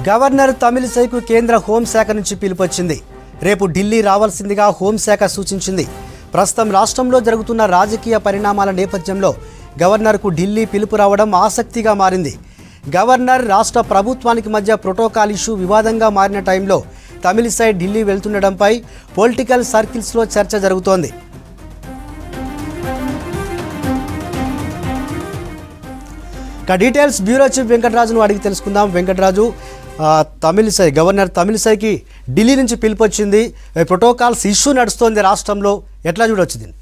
governor తమిళిసైకు కేంద్ర హోంశాఖ నుంచి పిలుపొచ్చింది రేపు ఢిల్లీ రావాల్సిందిగా హోంశాఖ సూచించింది ప్రస్తుతం రాష్ట్రంలో జరుగుతున్న రాజకీయ పరిణామాల నేపథ్యంలో గవర్నర్కు ఢిల్లీ పిలుపు రావడం ఆసక్తిగా మారింది గవర్నర్ రాష్ట్ర ప్రభుత్వానికి మధ్య ప్రోటోకాల్ ఇష్యూ వివాదంగా మారిన టైంలో తమిళిసై ఢిల్లీ వెళ్తుండడంపై పొలిటికల్ సర్కిల్స్లో చర్చ జరుగుతోంది ఇక డీటెయిల్స్ బ్యూరో చీఫ్ వెంకటరాజును అడిగి తెలుసుకుందాం వెంకటరాజు ఆ, తమిళిసై గవర్నర్ తమిళిసైకి ఢిల్లీ నుంచి పిలుపొచ్చింది ఈ ప్రోటోకాల్స్ ఇష్యూ నడుస్తోంది రాష్ట్రంలో ఎట్లా చూడొచ్చు దీన్ని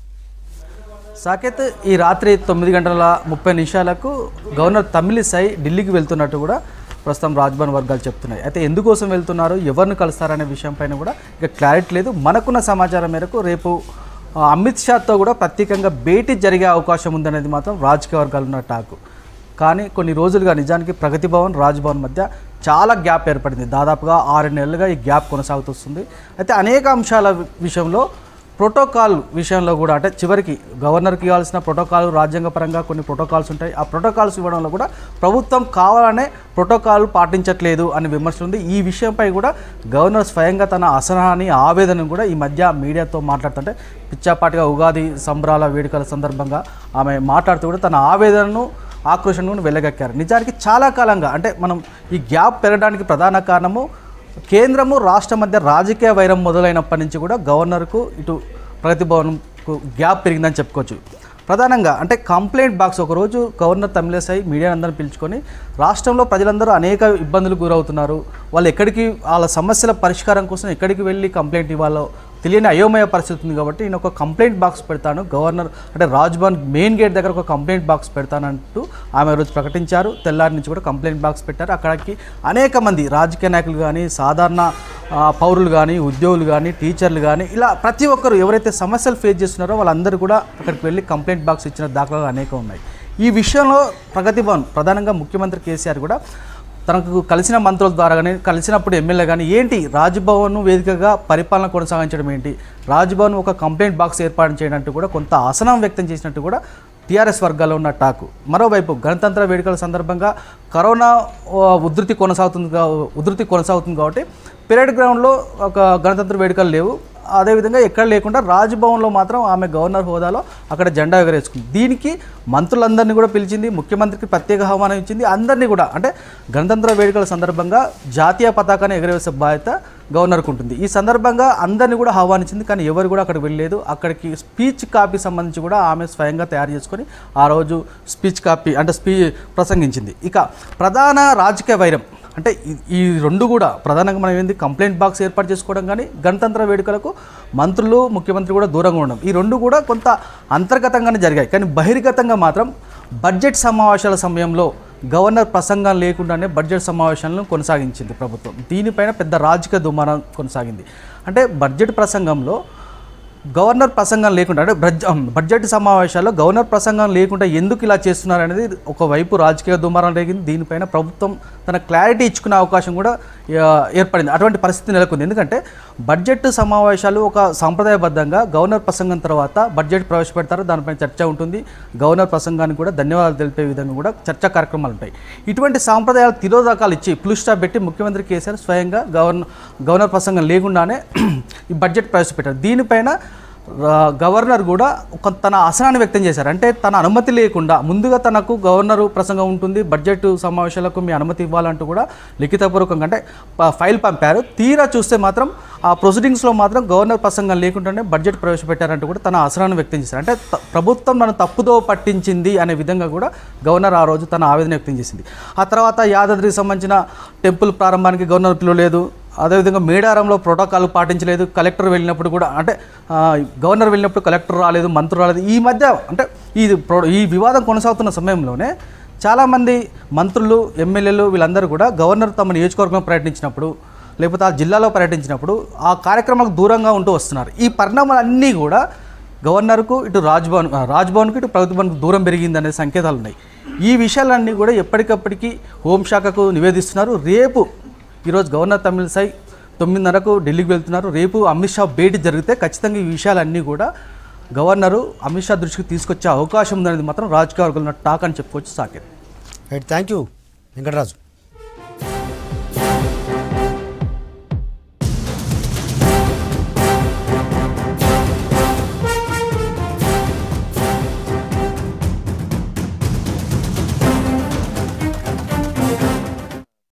సాకేత్ ఈ రాత్రి తొమ్మిది గంటల ముప్పై నిమిషాలకు గవర్నర్ తమిళిసై ఢిల్లీకి వెళ్తున్నట్టు కూడా ప్రస్తుతం రాజ్భవన్ వర్గాలు చెప్తున్నాయి అయితే ఎందుకోసం వెళ్తున్నారు ఎవరిని కలుస్తారనే విషయం పైన కూడా ఇక క్లారిటీ లేదు మనకున్న సమాచారం మేరకు రేపు ఆ, అమిత్ షాతో కూడా ప్రత్యేకంగా భేటీ జరిగే అవకాశం ఉందనేది మాత్రం రాజకీయ వర్గాలు ఉన్న టాకు కానీ కొన్ని రోజులుగా నిజానికి ప్రగతి భవన్ రాజ్భవన్ మధ్య చాలా గ్యాప్ ఏర్పడింది దాదాపుగా ఆరు నెలలుగా ఈ గ్యాప్ కొనసాగుతుంది అయితే అనేక అంశాల విషయంలో ప్రోటోకాల్ విషయంలో కూడా అంటే చివరికి గవర్నర్కి ఇవ్వాల్సిన ప్రోటోకాల్ రాజ్యాంగపరంగా కొన్ని ప్రోటోకాల్స్ ఉంటాయి ఆ ప్రోటోకాల్స్ ఇవ్వడంలో కూడా ప్రభుత్వం కావాలనే ప్రోటోకాల్ పాటించట్లేదు అనే విమర్శ ఉంది ఈ విషయంపై కూడా గవర్నర్ స్వయంగా తన అసహనాన్ని ఆవేదనను కూడా ఈ మధ్య మీడియాతో మాట్లాడుతుంటే పిచ్చాపాటిగా ఉగాది సంబరాల వేడుకల సందర్భంగా ఆమె మాట్లాడుతూ కూడా తన ఆవేదనను ఆక్రోషణను వెళ్ళగక్కారు నిజానికి చాలా కాలంగా అంటే మనం ఈ గ్యాప్ పెరగడానికి ప్రధాన కారణము కేంద్రము రాష్ట్ర మధ్య రాజకీయ వైరం మొదలైనప్పటి నుంచి కూడా గవర్నర్కు ఇటు ప్రగతి భవన్కు గ్యాప్ పెరిగిందని చెప్పుకోవచ్చు ప్రధానంగా అంటే కంప్లైంట్ బాక్స్ ఒకరోజు గవర్నర్ తమిళసై మీడియా అందరిని పిలుచుకొని రాష్ట్రంలో ప్రజలందరూ అనేక ఇబ్బందులు గురవుతున్నారు వాళ్ళు ఎక్కడికి వాళ్ళ సమస్యల పరిష్కారం కోసం ఎక్కడికి వెళ్ళి కంప్లైంట్ ఇవ్వాలో తెలియని అయోమయ పరిస్థితి ఉంది కాబట్టి నేను ఒక కంప్లైంట్ బాక్స్ పెడతాను గవర్నర్ అంటే రాజ్భవన్ మెయిన్ గేట్ దగ్గర ఒక కంప్లైంట్ బాక్స్ పెడతానంటూ ఆమె రోజు ప్రకటించారు తెల్లారి నుంచి కూడా కంప్లైంట్ బాక్స్ పెట్టారు అక్కడికి అనేక మంది రాజకీయ నాయకులు కానీ సాధారణ ఆ, పౌరులు కానీ ఉద్యోగులు కానీ టీచర్లు కానీ ఇలా ప్రతి ఒక్కరు ఎవరైతే సమస్యలు ఫేస్ చేస్తున్నారో వాళ్ళందరూ కూడా అక్కడికి వెళ్ళి కంప్లైంట్ బాక్స్ ఇచ్చిన దాఖలాలు అనేక ఉన్నాయి ఈ విషయంలో ప్రగతి భవన్ ప్రధానంగా ముఖ్యమంత్రి కేసీఆర్ కూడా తనకు కలిసిన మంత్రుల ద్వారా కానీ కలిసినప్పుడు ఎమ్మెల్యే కానీ ఏంటి రాజ్భవన్ వేదికగా పరిపాలన కొనసాగించడం ఏంటి రాజ్భవన్ ఒక కంప్లైంట్ బాక్స్ ఏర్పాటు చేయడంటూ కూడా కొంత అసహనం వ్యక్తం చేసినట్టు కూడా టీఆర్ఎస్ వర్గాల్లో ఉన్న టాకు మరోవైపు గణతంత్ర వేడుకల సందర్భంగా కరోనా ఆ, ఉధృతి కొనసాగుతుంది కా- ఉధృతి కొనసాగుతుంది కాబట్టి పెరేడ్ గ్రౌండ్లో ఒక గణతంత్ర వేడుకలు లేవు అదేవిధంగా ఎక్కడ లేకుండా రాజ్భవన్లో మాత్రం ఆమె గవర్నర్ హోదాలో అక్కడ జెండా ఎగరేసుకుంది దీనికి మంత్రులందరినీ కూడా పిలిచింది ముఖ్యమంత్రికి ప్రత్యేక ఆహ్వానం ఇచ్చింది అందరినీ కూడా అంటే గణతంత్ర వేడుకల సందర్భంగా జాతీయ పతాకాన్ని ఎగరవేసే బాధ్యత గవర్నర్కు ఉంటుంది ఈ సందర్భంగా అందరినీ కూడా ఆహ్వానించింది కానీ ఎవరు కూడా అక్కడికి వెళ్ళలేదు అక్కడికి స్పీచ్ కాపీ సంబంధించి కూడా ఆమె స్వయంగా తయారు చేసుకొని ఆ రోజు స్పీచ్ కాపీ అంటే స్పీ ప్రసంగించింది ఇక ప్రధాన రాజకీయ వైరం అంటే ఈ- ఈ రెండు కూడా ప్రధానంగా మనం ఏంది కంప్లైంట్ బాక్స్ ఏర్పాటు చేసుకోవడం కానీ గణతంత్ర వేడుకలకు మంత్రులు ముఖ్యమంత్రి కూడా దూరంగా ఉండడం ఈ రెండు కూడా కొంత అంతర్గతంగానే జరిగాయి కానీ బహిర్గతంగా మాత్రం బడ్జెట్ సమావేశాల సమయంలో గవర్నర్ ప్రసంగం లేకుండానే బడ్జెట్ సమావేశాలను కొనసాగించింది ప్రభుత్వం దీనిపైన పెద్ద రాజకీయ దుమారం కొనసాగింది అంటే బడ్జెట్ ప్రసంగంలో గవర్నర్ ప్రసంగం లేకుండా అంటే బడ్జ- బడ్జెట్ సమావేశాల్లో గవర్నర్ ప్రసంగం లేకుండా ఎందుకు ఇలా చేస్తున్నారు అనేది ఒకవైపు రాజకీయ దుమారం రేగింది దీనిపైన ప్రభుత్వం తన క్లారిటీ ఇచ్చుకునే అవకాశం కూడా ఆ, ఏర్పడింది అటువంటి పరిస్థితి నెలకొంది ఎందుకంటే బడ్జెట్ సమావేశాలు ఒక సాంప్రదాయబద్ధంగా గవర్నర్ ప్రసంగం తర్వాత బడ్జెట్ ప్రవేశపెడతారు దానిపైన చర్చ ఉంటుంది గవర్నర్ ప్రసంగానికి కూడా ధన్యవాదాలు తెలిపే విధంగా కూడా చర్చా కార్యక్రమాలు ఉంటాయి ఇటువంటి సాంప్రదాయాలు తిరోధకాలు ఇచ్చి పులి స్టాప్ పెట్టి ముఖ్యమంత్రి కేసీఆర్ స్వయంగా గవర్నర్ గవర్నర్ ప్రసంగం లేకుండానే ఈ బడ్జెట్ ప్రవేశపెట్టారు దీనిపైన రా- గవర్నర్ కూడా ఒక తన అసహనాన్ని వ్యక్తం చేశారు అంటే తన అనుమతి లేకుండా ముందుగా తనకు గవర్నర్ ప్రసంగం ఉంటుంది బడ్జెట్ సమావేశాలకు మీ అనుమతి ఇవ్వాలంటూ కూడా లిఖితపూర్వకంగా అంటే ప- ఫైల్ పంపారు తీరా చూస్తే మాత్రం ఆ ప్రొసీడింగ్స్లో మాత్రం గవర్నర్ ప్రసంగం లేకుండానే బడ్జెట్ ప్రవేశపెట్టారంటూ కూడా తన అసహనాన్ని వ్యక్తం చేశారు అంటే త- ప్రభుత్వం నన్ను తప్పుదో పట్టించింది అనే విధంగా కూడా గవర్నర్ ఆ రోజు తన ఆవేదన వ్యక్తం చేసింది ఆ తర్వాత యాదాద్రికి సంబంధించిన టెంపుల్ ప్రారంభానికి గవర్నర్ పిలవలేదు అదేవిధంగా మేడారంలో ప్రోటోకాల్ పాటించలేదు కలెక్టర్ వెళ్ళినప్పుడు కూడా అంటే ఆ, గవర్నర్ వెళ్ళినప్పుడు కలెక్టర్ రాలేదు మంత్రులు రాలేదు ఈ మధ్య అంటే ఈ ప్రో- ఈ వివాదం కొనసాగుతున్న సమయంలోనే చాలామంది మంత్రులు ఎమ్మెల్యేలు వీళ్ళందరూ కూడా గవర్నర్ తమ నియోజకవర్గం పర్యటించినప్పుడు లేకపోతే ఆ జిల్లాలో పర్యటించినప్పుడు ఆ కార్యక్రమాలకు దూరంగా ఉంటూ వస్తున్నారు ఈ పరిణామాలన్నీ కూడా గవర్నర్కు ఇటు రాజ్భవన్ ఆ, రాజ్భవన్కు ఇటు ప్రగతి భవన్కు దూరం పెరిగిందనే సంకేతాలు ఉన్నాయి ఈ విషయాలన్నీ కూడా ఎప్పటికప్పటికి హోంశాఖకు నివేదిస్తున్నారు రేపు ఈరోజు గవర్నర్ తమిళసై తొమ్మిదిన్నరకు ఢిల్లీకి వెళ్తున్నారు రేపు అమిత్ షా భేటీ జరిగితే ఖచ్చితంగా ఈ విషయాలన్నీ కూడా గవర్నరు అమిత్ షా దృష్టికి తీసుకొచ్చే అవకాశం ఉందనేది మాత్రం రాజకీయ వర్గాల్లో ఉన్న టాక్ అని చెప్పుకోవచ్చు Saketh right thank you Venkataraju